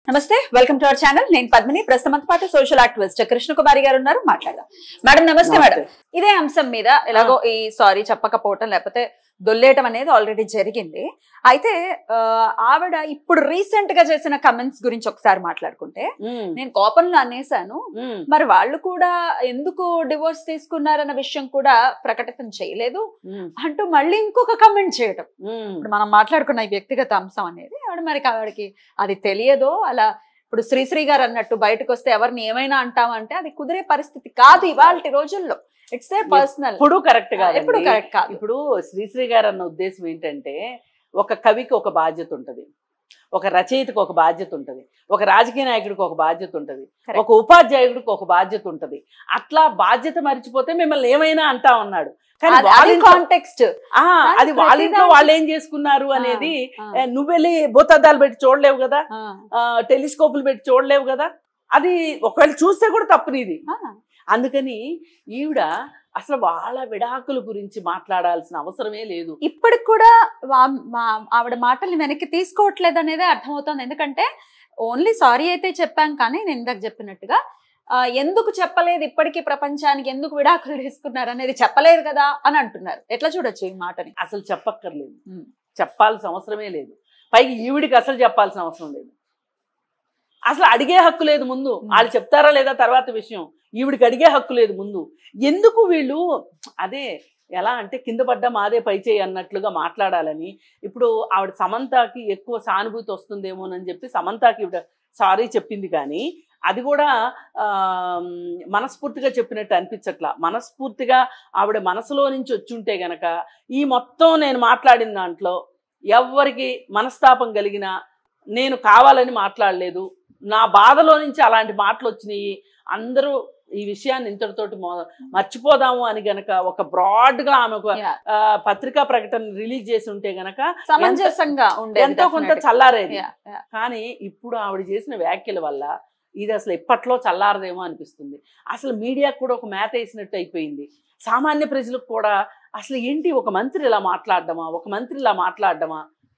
నమస్తే welcome to our channel నేను పద్మిని ప్రస్తుతం పాటు సోషల్ యాక్టివిస్ట్ కృష్ణ కుమారి గారు ఉన్నారు మాట్లాడదాం మేడం నమస్తే మేడం ఇదే అంశం మీద ఎలాగో ఈ సారీ చెప్పకపోవటం లేకపోతే దొల్లేయటం అనేది ఆల్రెడీ జరిగింది అయితే ఆ, ఆవిడ ఇప్పుడు రీసెంట్ గా చేసిన కమెంట్స్ గురించి ఒకసారి మాట్లాడుకుంటే ఉమ్, నేను కోపంలో అనేసాను ఉమ్, మరి వాళ్ళు కూడా ఎందుకు డివోర్స్ తీసుకున్నారన్న విషయం కూడా ప్రకటితం చేయలేదు ఉమ్, అంటూ మళ్ళీ ఇంకొక కమెంట్ చేయటం ఉమ్. ఇప్పుడు మనం మాట్లాడుకున్న ఈ వ్యక్తిగత అంశం అనేది ఆవిడ మరి ఆవిడకి అది తెలియదో అలా ఇప్పుడు శ్రీశ్రీ గారు అన్నట్టు బయటకు వస్తే ఎవరిని ఏమైనా అంటామంటే అది కుదిరే పరిస్థితి కాదు ఇవాళ రోజుల్లో ఇట్స్ ఏ పర్సనల్ ఇప్పుడు కరెక్ట్ కాదు ఎప్పుడు కరెక్ట్ కాదు ఇప్పుడు శ్రీశ్రీ గారు అన్న ఉద్దేశం ఏంటంటే ఒక కవికి ఒక బాధ్యత ఉంటది ఒక రచయితకు ఒక బాధ్యత ఉంటది ఒక రాజకీయ నాయకుడికి ఒక బాధ్యత ఉంటది Correct. ఒక ఉపాధ్యాయుడికి ఒక బాధ్యత ఉంటది అట్లా బాధ్యత మర్చిపోతే మిమ్మల్ని ఏమైనా అంటా ఉన్నాడు కానీ వాళ్ళ ఇంట్లో- కాంటెక్స్ట్ ఆ, అది వాళ్ళ ఇంట్లో వాళ్ళు ఏం చేసుకున్నారు అనేది ఏ, నువ్వెళ్ళి భూతద్దాలు పెట్టి చూడలేవు కదా టెలిస్కోపులు పెట్టి చూడలేవు కదా అది ఒకవేళ చూస్తే కూడా తప్పు నీది అందుకని ఈవిడ అసలు వాళ్ళ విడాకుల గురించి మాట్లాడాల్సిన అవసరమే లేదు ఇప్పటికి కూడా వా- మా- ఆవిడ మాటల్ని వెనక్కి తీసుకోవట్లేదు అనేది అర్థమవుతుంది ఎందుకంటే ఓన్లీ సారీ అయితే చెప్పాం కానీ నేను ఇందాక చెప్పినట్టుగా ఆ, ఎందుకు చెప్పలేదు ఇప్పటికీ ప్రపంచానికి ఎందుకు విడాకులు తీసుకున్నారు అనేది చెప్పలేదు కదా అని అంటున్నారు ఎట్లా చూడొచ్చు ఈ మాటని అసలు చెప్పక్కర్లేదు ఉమ్. చెప్పాల్సిన అవసరమే లేదు పైగా ఈవిడికి అసలు చెప్పాల్సిన అవసరం లేదు అసలు అడిగే హక్కు లేదు ముందు ఉమ్. వాళ్ళు చెప్తారా లేదా తర్వాత విషయం ఈవిడికి అడిగే హక్కు లేదు ముందు ఎందుకు వీళ్ళు అదే ఎలా అంటే కింద పడ్డా మాదే పై చేయి అన్నట్లుగా మాట్లాడాలని ఇప్పుడు ఆవిడ సమంతకి ఎక్కువ సానుభూతి వస్తుందేమోనని చెప్పి సమంతకి ఈవిడ సారీ చెప్పింది కానీ అది కూడా ఆ, మనస్ఫూర్తిగా చెప్పినట్టు అనిపించట్లా మనస్ఫూర్తిగా ఆవిడ మనసులో నుంచి వచ్చుంటే గనక ఈ మొత్తం నేను మాట్లాడిన దాంట్లో ఎవరికి మనస్తాపం కలిగినా నేను కావాలని మాట్లాడలేదు నా బాధలో నుంచి అలాంటి మాటలు వచ్చినాయి అందరూ ఈ విషయాన్ని ఇంతటితోటి మొ- మర్చిపోదాము అని గనక ఒక బ్రాడ్ గా ఆమె ఒక Yeah. ఆ, పత్రికా ప్రకటన రిలీజ్ చేసి ఉంటే గనక సమంజసంగా ఉండేది ఎంతో కొంత definitely. చల్లారేది Yeah, yeah. కానీ ఇప్పుడు ఆవిడ చేసిన వ్యాఖ్యల వల్ల ఇది అసలు ఎప్పట్లో చల్లారదేమో అనిపిస్తుంది అసలు మీడియాకు కూడా ఒక మేత వేసినట్టు అయిపోయింది సామాన్య ప్రజలకు కూడా అసలు ఏంటి ఒక మంత్రి ఇలా మాట్లాడడమా ఒక మంత్రి ఇలా మాట్లాడడమా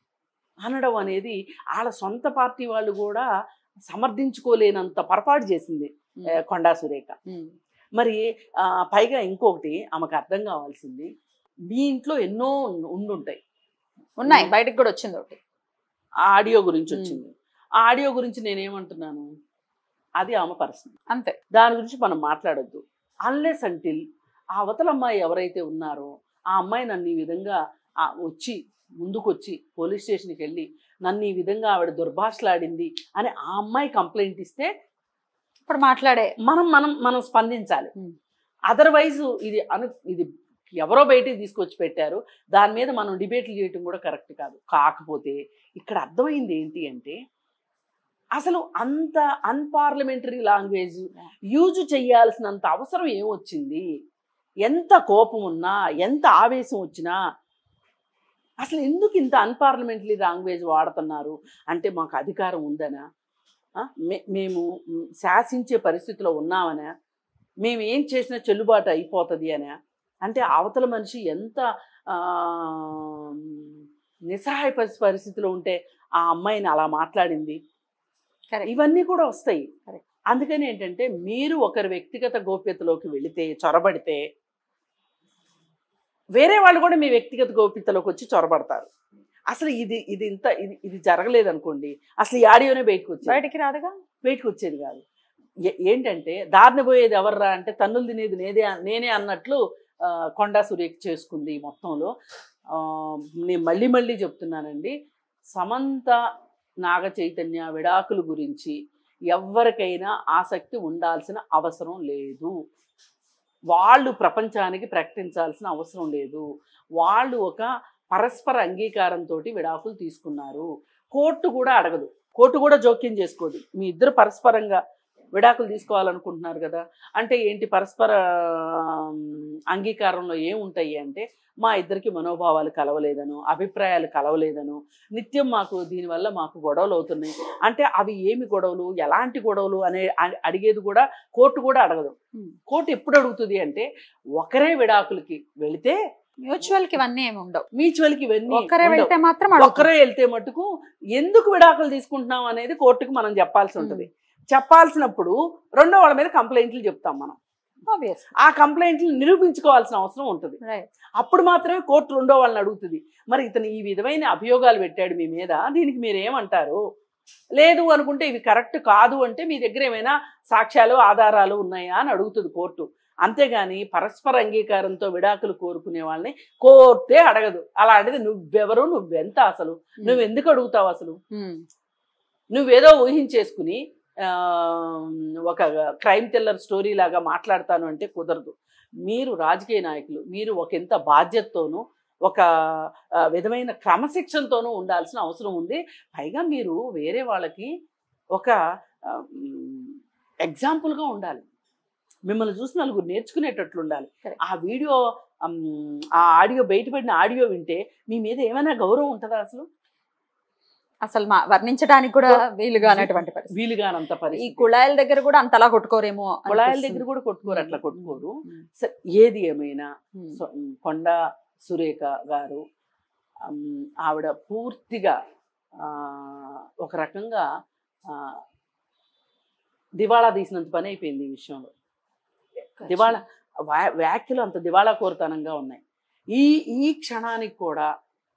అనడం అనేది వాళ్ళ సొంత పార్టీ వాళ్ళు కూడా సమర్థించుకోలేనంత పొరపాటు చేసింది ఆ, కొండా సురేఖ ఉమ్. మరి ఆ, పైగా ఇంకొకటి ఆమెకు అర్థం కావాల్సింది మీ ఇంట్లో ఎన్నో ఉన్- ఉండుంటాయి ఉన్నాయి బయటకు కూడా వచ్చింది ఒకటి ఆ ఆడియో గురించి మ్మ్. వచ్చింది ఆ ఆడియో గురించి నేనేమంటున్నాను అది ఆమె పర్సనల్ అంతే దాని గురించి మనం మాట్లాడొద్దు అన్లెస్ అంటిల్ ఆ అవతల అమ్మాయి ఎవరైతే ఉన్నారో ఆ అమ్మాయి నన్ను ఈ విధంగా ఆ వచ్చి ముందుకు వచ్చి పోలీస్ స్టేషన్కి వెళ్ళి నన్ను ఈ విధంగా ఆవిడ దుర్భాషలాడింది అని ఆ అమ్మాయి కంప్లైంట్ ఇస్తే ఇప్పుడు మాట్లాడే మనం మనం మనం స్పందించాలి మ్మ్. అదర్వైజ్ ఇది అను ఇది ఎవరో బయటికి తీసుకొచ్చి పెట్టారు దాని మీద మనం డిబేట్లు చేయటం కూడా కరెక్ట్ కాదు కాకపోతే ఇక్కడ అర్థమైంది ఏంటి అంటే అసలు అంత అన్పార్లమెంటరీ లాంగ్వేజ్ యూజ్ చేయాల్సినంత అవసరం ఏమొచ్చింది ఎంత కోపం ఉన్నా ఎంత ఆవేశం వచ్చినా అసలు ఎందుకు ఇంత అన్పార్లమెంటరీ లాంగ్వేజ్ వాడుతున్నారు అంటే మాకు అధికారం ఉందనా ఆ? మే- మేము మ్, శాసించే పరిస్థితిలో ఉన్నామనా మేము ఏం చేసినా చెల్లుబాటు అయిపోతుంది అనా అంటే అవతల మనిషి ఎంత ఆ, నిస్సహాయ పరి- పరిస్థితిలో ఉంటే ఆ అమ్మాయిని అలా మాట్లాడింది Correct. ఇవన్నీ కూడా వస్తాయి Correct. అందుకని ఏంటంటే మీరు ఒకరి వ్యక్తిగత గోప్యతలోకి వెళితే చొరబడితే వేరే వాళ్ళు కూడా మీ వ్యక్తిగత గోప్యతలోకి వచ్చి చొరబడతారు అసలు ఇది ఇది ఇంత ఇది ఇది జరగలేదు అనుకోండి అసలు ఈ ఆడియోనే బయటకు వచ్చేది బయటికి రాదుగా బయటకు వచ్చేది కాదు ఏ- ఏంటంటే దారిన పోయేది ఎవర్రా అంటే తన్నులు తినేది నేదే నేనే అన్నట్లు ఆ, కొండా సురేఖ చేసుకుంది ఈ మొత్తంలో ఆ, నేను మళ్ళీ మళ్ళీ చెప్తున్నానండి సమంత నాగ చైతన్య విడాకుల గురించి ఎవరికైనా ఆసక్తి ఉండాల్సిన అవసరం లేదు వాళ్ళు ప్రపంచానికి ప్రకటించాల్సిన అవసరం లేదు వాళ్ళు ఒక పరస్పర అంగీకారంతో విడాకులు తీసుకున్నారు కోర్టు కూడా అడగదు కోర్టు కూడా జోక్యం చేసుకోదు మీ ఇద్దరు పరస్పరంగా విడాకులు తీసుకోవాలనుకుంటున్నారు కదా అంటే ఏంటి పరస్పర ఆమ్, అంగీకారంలో ఏముంటాయి అంటే మా ఇద్దరికి మనోభావాలు కలవలేదను అభిప్రాయాలు కలవలేదను నిత్యం మాకు దీనివల్ల మాకు గొడవలు అవుతున్నాయి అంటే అవి ఏమి గొడవలు ఎలాంటి గొడవలు అనే అ- అడిగేది కూడా కోర్టు కూడా అడగదు Hmm. కోర్టు ఎప్పుడు అడుగుతుంది అంటే ఒకరే విడాకులకి వెళితే మ్యూచువల్ కి ఇవన్నీ ఏమి ఉండవు మ్యూచువల్ కి ఇవన్నీ ఒక్కరే ఉండవు. వెళ్తే మాత్రం అడుగుతాం. ఒక్కరే వెళ్తే మటుకు ఎందుకు విడాకులు తీసుకుంటున్నాం అనేది కోర్టుకు మనం చెప్పాల్సి ఉంటుంది చెప్పాల్సినప్పుడు రెండో వాళ్ళ మీద కంప్లైంట్లు చెప్తాం మనం Obvious. ఆ కంప్లైంట్లు నిరూపించుకోవాల్సిన అవసరం ఉంటుంది Right. అప్పుడు మాత్రమే కోర్టు రెండో వాళ్ళని అడుగుతుంది మరి ఇతను ఈ విధమైన అభియోగాలు పెట్టాడు మీ మీద దీనికి మీరు ఏమంటారు లేదు అనుకుంటే ఇవి కరెక్ట్ కాదు అంటే మీ దగ్గర ఏమైనా సాక్ష్యాలు ఆధారాలు ఉన్నాయా అని అడుగుతుంది కోర్టు అంతేగాని పరస్పర అంగీకారంతో విడాకులు కోరుకునే వాళ్ళని కోర్టే అడగదు అలాంటిది నువ్వెవరు నువ్వెంత అసలు నువ్వు ఎందుకు అడుగుతావు అసలు ఉమ్. నువ్వేదో ఊహించేసుకుని ఆ, ఒక క్రైమ్ థ్రిల్లర్ స్టోరీ లాగా మాట్లాడతాను అంటే కుదరదు మీరు రాజకీయ నాయకులు మీరు ఒక ఎంత బాధ్యతతోనూ ఒక ఆ, విధమైన క్రమశిక్షణతోనూ ఉండాల్సిన అవసరం ఉంది పైగా మీరు వేరే వాళ్ళకి ఒక ఎగ్జాంపుల్గా ఉండాలి మిమ్మల్ని చూసి నలుగురు నేర్చుకునేటట్లు ఉండాలి Correct. ఆ వీడియో అమ్, ఆ ఆడియో బయటపడిన ఆడియో వింటే మీ మీద ఏమైనా గౌరవం ఉంటుందా అసలు అసలు మా వర్ణించడానికి కూడా వీలుగా అనేటువంటి పరిస్థితి వీలుగానంత ఈ పరిస్థితి కుళాయిల దగ్గర కూడా అంతలా కొట్టుకోరేమో కుళాయిల అనిపిస్తుంది. దగ్గర కూడా కొట్టుకోరు అట్లా కొట్టుకోరు ఉమ్. సరే, ఏది ఏమైనా ఉమ్. సో, ఉమ్, కొండ సురేఖ గారు ఉమ్, ఆవిడ పూర్తిగా ఆ, ఒక రకంగా ఆ, దివాళా తీసినంత పని అయిపోయింది ఈ విషయంలో దివాళా వ్యా- వ్యాఖ్యలు అంత దివాళా కోరుతనంగా ఉన్నాయి ఈ ఈ క్షణానికి కూడా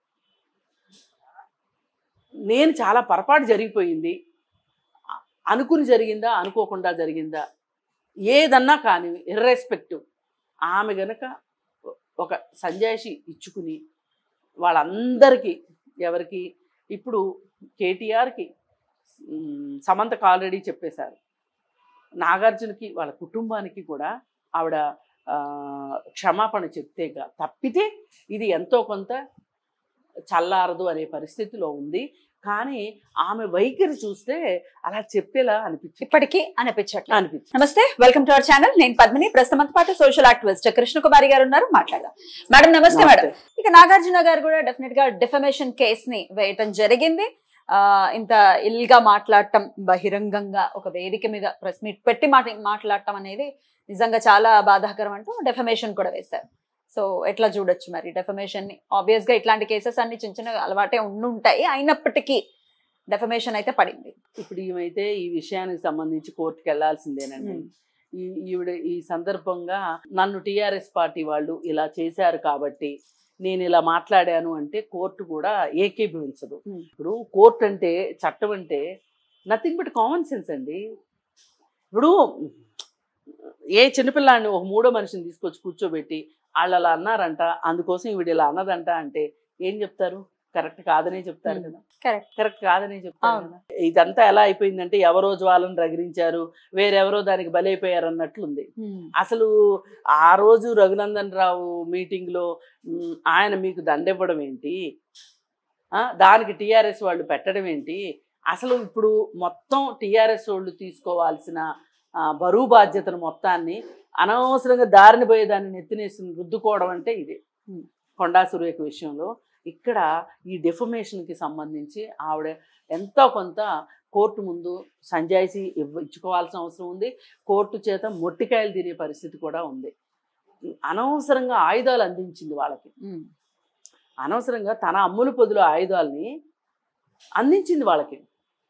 నేను చాలా పొరపాటు జరిగిపోయింది అ- అనుకుని జరిగిందా అనుకోకుండా జరిగిందా ఏదన్నా కానీ ఇర్రెస్పెక్టివ్ ఆమె గనక ఒక సంజాయిషి ఇచ్చుకుని వాళ్ళందరికీ ఎవరికి ఇప్పుడు కేటీఆర్కి మ్, సమంతకు ఆల్రెడీ చెప్పేశారు నాగార్జునకి వాళ్ళ కుటుంబానికి కూడా ఆవిడ ఆ, క్షమాపణ చెప్తే గా- తప్పితే ఇది ఎంతో కొంత చల్లారదు అనే పరిస్థితిలో ఉంది కానీ ఆమె వైఖరి చూస్తే అలా చెప్పేలా అనిపించి ఇప్పటికీ అనిపించట్లేదు అనిపించింది నమస్తే వెల్కమ్ టు అవర్ ఛానల్ నేను పద్మిని ప్రస్తుతం పాటు సోషల్ యాక్టివిస్ట్ కృష్ణ కుమారి గారు ఉన్నారు మాట్లాడదాం మేడం నమస్తే మేడం ఇక నాగార్జున గారు కూడా డెఫినెట్ గా డిఫమేషన్ కేస్ ని వేయటం జరిగింది ఆ ఇంత ఇల్ గా మాట్లాడటం బహిరంగంగా ఒక వేదిక మీద ప్రెస్ మీట్ పెట్టి మాట మాట్లాడటం అనేది నిజంగా చాలా బాధాకరం అంటూ డెఫమేషన్ కూడా వేశారు సో ఎట్లా చూడొచ్చు మరి డెఫమేషన్ ని ఆబ్వియస్ గా ఇట్లాంటి కేసెస్ అన్ని చిన్న చిన్న అలవాటే ఉండుంటాయి అయినప్పటికీ డెఫమేషన్ అయితే పడింది ఇప్పుడు ఈమెయితే ఈ విషయానికి సంబంధించి కోర్టుకి వెళ్లాల్సిందేనండి ఈ ఈవిడ ఈ సందర్భంగా నన్ను టిఆర్ఎస్ పార్టీ వాళ్ళు ఇలా చేశారు కాబట్టి నేను ఇలా మాట్లాడాను అంటే కోర్టు కూడా ఏకీభవించదు Hmm. ఇప్పుడు కోర్టు అంటే చట్టం అంటే నథింగ్ బట్ కామన్ సెన్స్ అండి ఇప్పుడు ఏ చిన్నపిల్లాడిని ఒక మూడో మనిషిని తీసుకొచ్చి కూర్చోబెట్టి వాళ్ళు అలా అన్నారంట అందుకోసం ఈవిడ ఇలా అన్నదంట అంటే ఏం చెప్తారు కరెక్ట్ కాదనే చెప్తారు Hmm. కదా కరెక్ట్ కరెక్ట్ కాదనే చెప్తారు అవును. కదా ఇదంతా ఎలా అయిపోయిందంటే ఎవరో జ్వాలను రగిలించారు వేరెవరో దానికి బలైపోయారు అన్నట్లుంది అసలు ఆ రోజు రఘునందన్ రావు మీటింగ్లో మ్, ఆయన మీకు దండెవ్వడం ఏంటి ఆ, దానికి టీఆర్ఎస్ వాళ్ళు పెట్టడం ఏంటి అసలు ఇప్పుడు మొత్తం టీఆర్ఎస్ వాళ్ళు తీసుకోవాల్సిన ఆ, బరువు బాధ్యతను మొత్తాన్ని అనవసరంగా దారిని పోయేదాన్ని నెత్తినేసి రుద్దుకోవడం అంటే ఇది Hmm. కొండా సురేఖ విషయంలో ఇక్కడ ఈ డెఫమేషన్కి సంబంధించి ఆవిడ ఎంతో కొంత కోర్టు ముందు సంజాయిషి ఇవ్వ ఇచ్చుకోవాల్సిన అవసరం ఉంది కోర్టు చేత మొట్టికాయలు తినే పరిస్థితి కూడా ఉంది అనవసరంగా ఆయుధాలు అందించింది వాళ్ళకి అనవసరంగా తన అమ్ముల పొదిలో ఆయుధాలని అందించింది వాళ్ళకి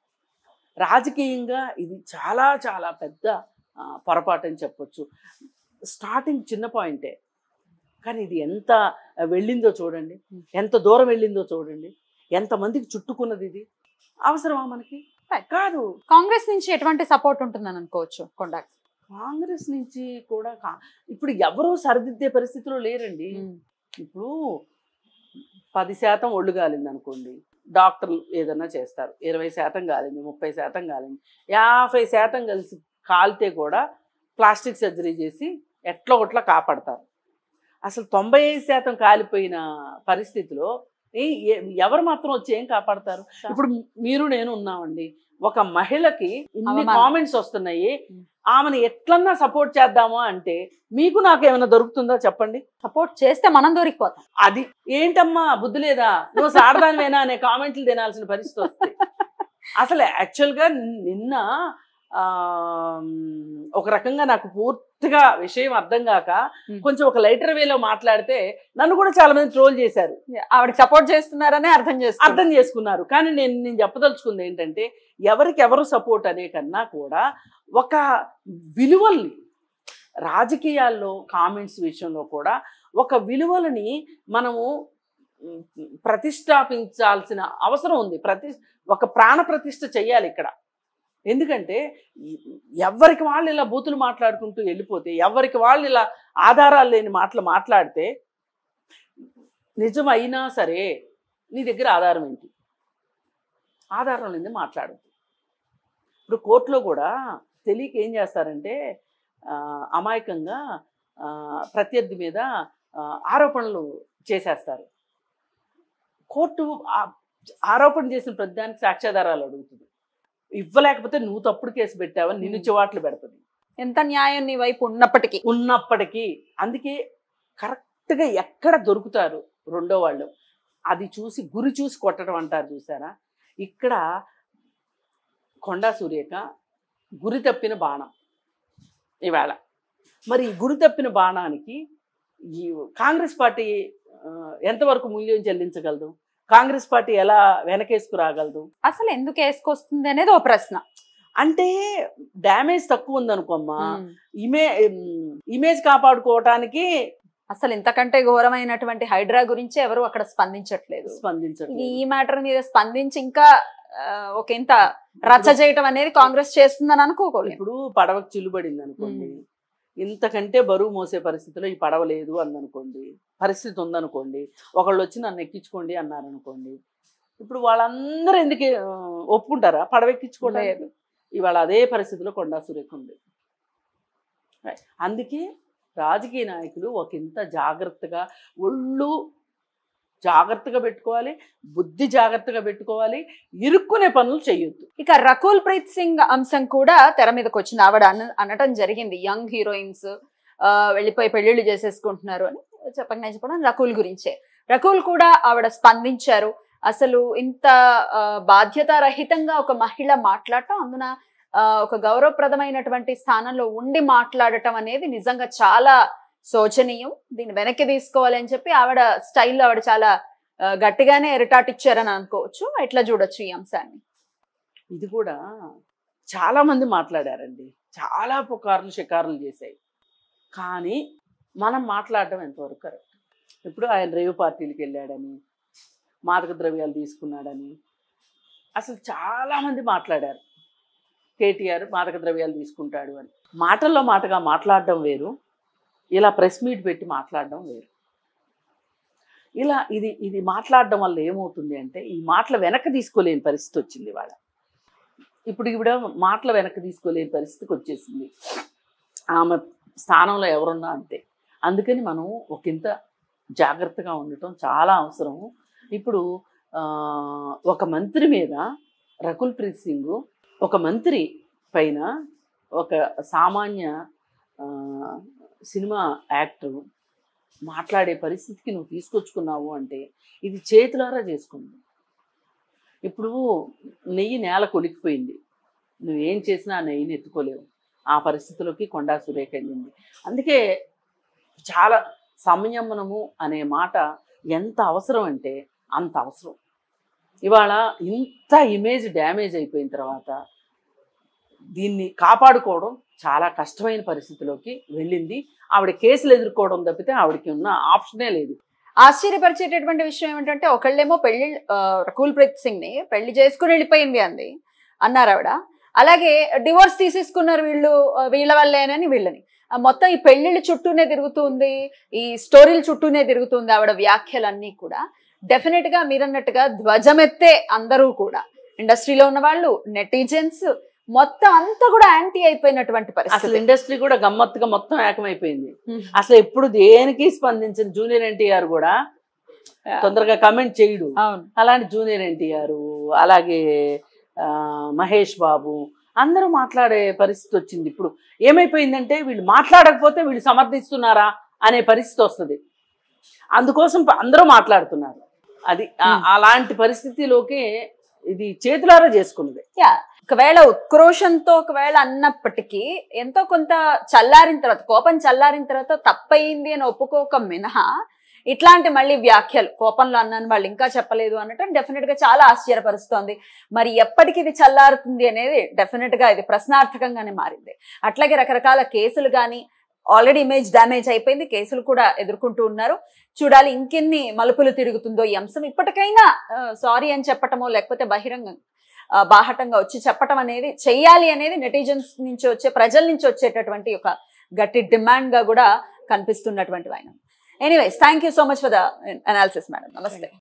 రాజకీయంగా ఇది చాలా చాలా పెద్ద ఆ, పొరపాటు అని చెప్పొచ్చు స్టార్టింగ్ చిన్న పాయింటే కానీ ఇది ఎంత వెళ్ళిందో చూడండి ఎంత దూరం వెళ్ళిందో చూడండి ఎంతమందికి చుట్టుకున్నది ఇది అవసరమా మనకి Right. కాదు కాంగ్రెస్ నుంచి ఎటువంటి సపోర్ట్ ఉంటుందని అనుకోవచ్చు కొండాకి కాంగ్రెస్ నుంచి కూడా కా- ఇప్పుడు ఎవరూ సరిదిద్దే పరిస్థితిలో లేరండి ఇప్పుడు పది శాతం ఒళ్ళు కాలింది అనుకోండి డాక్టర్లు ఏదన్నా చేస్తారు ఇరవై శాతం కాలింది ముప్పై శాతం కాలింది యాభై శాతం కలిసి కాలితే కూడా ప్లాస్టిక్ సర్జరీ చేసి ఎట్లా ఒట్లా కాపాడతారు అసలు తొంభై ఐదు శాతం కాలిపోయిన పరిస్థితిలో ఏ- ఏ- ఎవరు మాత్రం వచ్చి ఏం కాపాడతారు ఇప్పుడు మీరు నేను ఉన్నామండి ఒక మహిళకి ఇన్ని అవమానం. కామెంట్స్ వస్తున్నాయి ఉం. ఆమెను ఎట్లన్నా సపోర్ట్ చేద్దామా అంటే మీకు నాకు ఏమైనా దొరుకుతుందా చెప్పండి సపోర్ట్ చేస్తే మనం దొరికిపోతాం అది ఏంటమ్మా బుద్ధి లేదా నువ్వు సాడదానివేనా అనే కామెంట్లు తినాల్సిన పరిస్థితి వస్తుంది అసలు యాక్చువల్గా నిన్న ఆ, ఒక రకంగా నాకు పూర్తిగా విషయం అర్థం కాక Hmm. కొంచెం ఒక లైటర్ వేలో మాట్లాడితే నన్ను కూడా చాలా మంది ట్రోల్ చేశారు ఆవిడకి సపోర్ట్ చేస్తున్నారనే అర్థం చేస్తారు అర్థం చేసుకున్నారు కానీ నేను నేను చెప్పదలుచుకుంది ఏంటంటే ఎవరికి ఎవరు సపోర్ట్ అనే కన్నా కూడా ఒక విలువల్ని రాజకీయాల్లో కామెంట్స్ విషయంలో కూడా ఒక విలువలని మనము ఉమ్, ప్రతిష్టాపించాల్సిన అవసరం ఉంది ప్రతి ఒక ప్రాణ ప్రతిష్ఠ చెయ్యాలి ఇక్కడ ఎందుకంటే ఈ- ఎవరికి వాళ్ళు ఇలా బూతులు మాట్లాడుకుంటూ వెళ్ళిపోతే ఎవరికి వాళ్ళు ఇలా ఆధారాలు లేని మాటలు మాట్లాడితే నిజం అయినా సరే నీ దగ్గర ఆధారం ఏంటి ఆధారం లేని మాట్లాడద్దు ఇప్పుడు కోర్టులో కూడా తెలియక ఏం చేస్తారంటే ఆ, అమాయకంగా ఆ, ప్రత్యర్థి మీద ఆ, ఆరోపణలు చేసేస్తారు కోర్టు ఆ- ఆరోపణ చేసిన ప్రతిదానికి సాక్ష్యాధారాలు అడుగుతుంది ఇవ్వలేకపోతే నువ్వు తప్పుడు కేసు పెట్టావని నిన్ను చివాట్లు పెడుతుంది ఎంత న్యాయం నీ వైపు ఉన్నప్పటికీ ఉన్నప్పటికీ అందుకే కరెక్ట్గా ఎక్కడ దొరుకుతారు రెండో వాళ్ళు అది చూసి గురి చూసి కొట్టడం అంటారు చూసారా ఇక్కడ కొండా సూర్యక గురి తప్పిన బాణం ఇవాళ మరి ఈ గురి తప్పిన బాణానికి ఈ కాంగ్రెస్ పార్టీ ఆ, ఎంతవరకు మూల్యం చెల్లించగలదు కాంగ్రెస్ పార్టీ ఎలా వెనకేసుకు రాగలదు అసలు ఎందుకు వేసుకొస్తుంది అనేది ఓ ప్రశ్న అంటే డ్యామేజ్ తక్కువ ఉందనుకోమ్మా ఇమే ఇమేజ్ కాపాడుకోవటానికి అసలు ఇంతకంటే ఘోరమైనటువంటి హైడ్రా గురించి ఎవరు అక్కడ స్పందించట్లేదు ఇది స్పందించట్లేదు ఈ మ్యాటర్ మీద స్పందించి ఇంకా ఆ, ఒక ఇంత రచ్చ చేయటం అనేది కాంగ్రెస్ చేస్తుందని అనుకోకూడదు ఇప్పుడు పడవకు చిల్లుబడింది అనుకోండి ఇంతకంటే బరువు మోసే పరిస్థితిలో ఈ పడవ లేదు అందనుకోండి పరిస్థితి ఉందనుకోండి ఒకళ్ళు వచ్చి నన్ను ఎక్కించుకోండి అన్నారనుకోండి ఇప్పుడు వాళ్ళందరూ ఎందుకు ఆ, ఒప్పుకుంటారా పడవ ఎక్కించుకోవడానికి లేదు. ఇవాళ అదే పరిస్థితిలో కొండా సురేఖ ఉంది Right. అందుకే రాజకీయ నాయకులు ఒక ఇంత జాగ్రత్తగా ఒళ్ళు జాగ్రత్తగా పెట్టుకోవాలి బుద్ధి జాగ్రత్తగా పెట్టుకోవాలి ఇరుక్కునే పనులు చేయొద్దు ఇక రకుల్ ప్రీత్ సింగ్ అంశం కూడా తెర మీదకి వచ్చింది ఆవిడ అన- అనటం జరిగింది యంగ్ హీరోయిన్స్ వెళ్ళిపోయి పెళ్లిళ్ళు చేసేసుకుంటున్నారు అని చెప్పండి చెప్పడం రకుల్ గురించే రకుల్ కూడా ఆవిడ స్పందించారు అసలు ఇంత ఆ, బాధ్యతారహితంగా ఒక మహిళ మాట్లాడటం అందున ఆ, ఒక గౌరవప్రదమైనటువంటి స్థానంలో ఉండి మాట్లాడటం అనేది నిజంగా చాలా శోచనీయం దీన్ని వెనక్కి తీసుకోవాలి అని చెప్పి ఆవిడ స్టైల్లో ఆవిడ చాలా ఆ, గట్టిగానే రిటార్ట్ ఇచ్చారని అనుకోవచ్చు ఎట్లా చూడొచ్చు ఈ అంశాన్ని ఇది కూడా చాలా మంది మాట్లాడారండి చాలా పుకార్లు షికారులు చేశాయి కానీ మనం మాట్లాడడం ఎంతవరకు కరెక్ట్ ఇప్పుడు ఆయన రేవు పార్టీలకు వెళ్ళాడని మాదక ద్రవ్యాలు తీసుకున్నాడని అసలు చాలా మంది మాట్లాడారు కేటీఆర్ మాదక ద్రవ్యాలు తీసుకుంటాడు అని మాటల్లో మాటగా మాట్లాడడం వేరు ఇలా ప్రెస్ మీట్ పెట్టి మాట్లాడడం వేరు ఇలా ఇది ఇది మాట్లాడడం వల్ల ఏమవుతుంది అంటే ఈ మాటలు వెనక్కి తీసుకోలేని పరిస్థితి వచ్చింది వాళ్ళ ఇప్పుడు ఈవిడ మాటలు వెనక్కి తీసుకోలేని పరిస్థితికి వచ్చేసింది ఆమె స్థానంలో ఎవరున్నా అంతే అందుకని మనం ఒకంత జాగ్రత్తగా ఉండటం చాలా అవసరం ఇప్పుడు ఆ, ఒక మంత్రి మీద రకుల్ ప్రీత్ సింగ్ ఒక మంత్రి పైన ఒక సామాన్య ఆ, సినిమా యాక్టర్ మాట్లాడే పరిస్థితికి నువ్వు తీసుకొచ్చుకున్నావు అంటే ఇది చేతులారా చేసుకుంది ఇప్పుడు నెయ్యి నేల కొలికిపోయింది నువ్వేం చేసినా ఆ నెయ్యిని ఎత్తుకోలేవు ఆ పరిస్థితిలోకి కొండా సురేఖ వెళ్ళింది అందుకే చాలా సంయమనము అనే మాట ఎంత అవసరం అంటే అంత అవసరం ఇవాళ ఇంత ఇమేజ్ డ్యామేజ్ అయిపోయిన తర్వాత దీన్ని కాపాడుకోవడం చాలా కష్టమైన పరిస్థితిలోకి వెళ్ళింది ఆవిడ కేసులు ఎదుర్కోవడం తప్పితే ఆవిడకి ఉన్న ఆప్షనే లేదు ఆశ్చర్యపరిచేటటువంటి విషయం ఏమిటంటే ఒకళ్ళేమో పెళ్లి ఆ, రకుల్ ప్రీత్ సింగ్ ని పెళ్లి చేసుకుని వెళ్ళిపోయింది అంది అన్నారు ఆవిడ అలాగే డివోర్స్ తీసేసుకున్నారు వీళ్ళు ఆ, వీళ్ళ వల్లేనని వీళ్ళని ఆ, మొత్తం ఈ పెళ్లిళ్ళ చుట్టూనే తిరుగుతుంది ఈ స్టోరీల చుట్టూనే తిరుగుతుంది ఆవిడ వ్యాఖ్యలన్నీ కూడా డెఫినెట్ గా మీరన్నట్టుగా ధ్వజమెత్తే అందరూ కూడా ఇండస్ట్రీలో ఉన్న వాళ్ళు నెటిజన్స్ మొత్తం అంతా కూడా యాంటీ అయిపోయినటువంటి అసలు పరిస్థితి ఇండస్ట్రీ కూడా గమ్మత్తుగా మొత్తం ఏకమైపోయింది Hmm. అసలు ఎప్పుడు దేనికి స్పందించిన జూనియర్ ఎన్టీఆర్ కూడా తొందరగా కమెంట్ చేయడు అవును అలాంటి జూనియర్ ఎన్టీఆర్ అలాగే ఆ, మహేష్ బాబు అందరూ మాట్లాడే పరిస్థితి వచ్చింది ఇప్పుడు ఏమైపోయిందంటే వీళ్ళు మాట్లాడకపోతే వీళ్ళు సమర్థిస్తున్నారా అనే పరిస్థితి వస్తుంది అందుకోసం ప- అందరూ మాట్లాడుతున్నారు అది ఆ- Hmm. అలాంటి పరిస్థితిలోకి ఇది చేతులారా చేసుకున్నది యా ఒకవేళ ఉక్రోషంతో ఒకవేళ అన్నప్పటికీ ఎంతో కొంత చల్లారిన తర్వాత కోపం చల్లారిన తర్వాత తప్పయింది అని ఒప్పుకోక మినహా ఇట్లాంటి మళ్ళీ వ్యాఖ్యలు కోపంలో అన్నాను వాళ్ళు ఇంకా చెప్పలేదు అనటం డెఫినెట్ గా చాలా ఆశ్చర్యపరుస్తోంది మరి ఎప్పటికి ఇది చల్లారుతుంది అనేది డెఫినెట్ గా ఇది ప్రశ్నార్థకంగానే మారింది అట్లాగే రకరకాల కేసులు కానీ ఆల్రెడీ ఇమేజ్ డ్యామేజ్ అయిపోయింది కేసులు కూడా ఎదుర్కొంటూ ఉన్నారు చూడాలి ఇంకెన్ని మలుపులు తిరుగుతుందో ఈ అంశం ఇప్పటికైనా సారీ అని చెప్పటమో లేకపోతే బహిరంగ ఆ, బాహటంగా వచ్చి చెప్పటం అనేది చెయ్యాలి అనేది నెటిజన్స్ నుంచి వచ్చే ప్రజల నుంచి వచ్చేటటువంటి ఒక గట్టి డిమాండ్ గా కూడా కనిపిస్తున్నటువంటి ఆయన anyways thank you so much for the analysis madam నమస్తే